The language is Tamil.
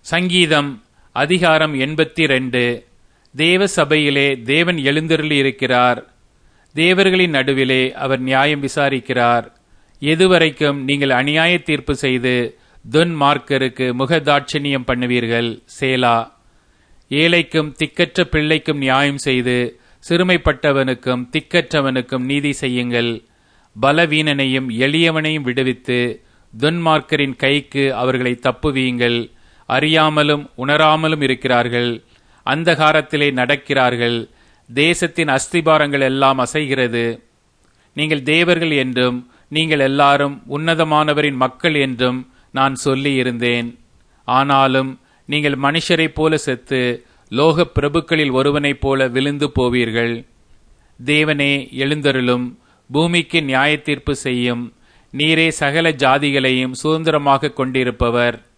சங்கீதம் அதிகாரம் எண்பத்தி ரெண்டு தேவ சபையிலே தேவன் எழுந்தருளி இருக்கிறார் தேவர்களின் நடுவிலே அவர் நியாயம் விசாரிக்கிறார் எதுவரைக்கும் நீங்கள் அநியாய தீர்ப்பு செய்து துன்மார்க்கருக்கு முகதாட்சணியம் பண்ணுவீர்கள் சேலா ஏழைக்கும் திக்கற்ற பிள்ளைக்கும் நியாயம் செய்து சிறுமைப்பட்டவனுக்கும் திக்கற்றவனுக்கும் நீதி செய்யுங்கள் பலவீனனையும் எளியவனையும் விடுவித்து துன்மார்க்கரின் கைக்கு அவர்களை தப்புவீங்கள் அறியாமலும் உணராமலும் இருக்கிறார்கள் அந்தகாரத்திலே நடக்கிறார்கள் தேசத்தின் அஸ்திபாரங்கள் எல்லாம் அசைகிறது நீங்கள் தேவர்கள் என்றும் நீங்கள் எல்லாரும் உன்னதமானவரின் மக்கள் என்றும் நான் சொல்லி இருந்தேன் ஆனாலும் நீங்கள் மனுஷரைப் போல செத்து லோக பிரபுக்களில் ஒருவனைப் போல விழுந்து போவீர்கள் தேவனே எழுந்தருளும் பூமிக்கு நியாய தீர்ப்பு செய்யும் நீரே சகல ஜாதிகளையும் சுதந்திரமாக கொண்டிருப்பவர்